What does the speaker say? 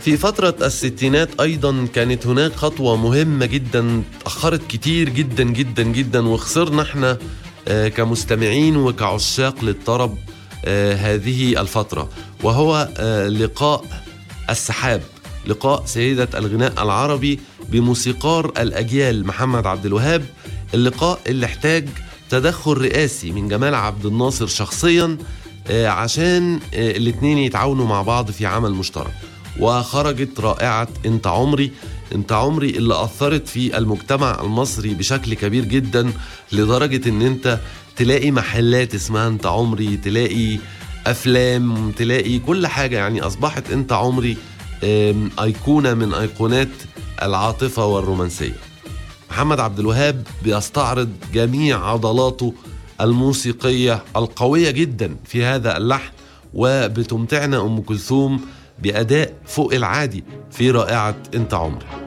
في فترة الستينات أيضا كانت هناك خطوة مهمة جدا تأخرت كتير جدا جدا جدا وخسرنا احنا آه، كمستمعين وكعشاق للطرب آه، هذه الفترة وهو آه، لقاء السحاب لقاء سيدة الغناء العربي بموسيقار الأجيال محمد عبد الوهاب اللقاء اللي احتاج تدخل رئاسي من جمال عبد الناصر شخصيا آه، عشان آه، الاتنين يتعاونوا مع بعض في عمل مشترك وخرجت رائعة انت عمري انت عمري اللي أثرت في المجتمع المصري بشكل كبير جدا لدرجة ان انت تلاقي محلات اسمها انت عمري تلاقي افلام تلاقي كل حاجة يعني اصبحت انت عمري آم، ايقونة من ايقونات العاطفة والرومانسية محمد عبد الوهاب بيستعرض جميع عضلاته الموسيقية القوية جدا في هذا اللحن وبتمتعنا أم كلثوم بأداء فوق العادي في رائعة أنت عمري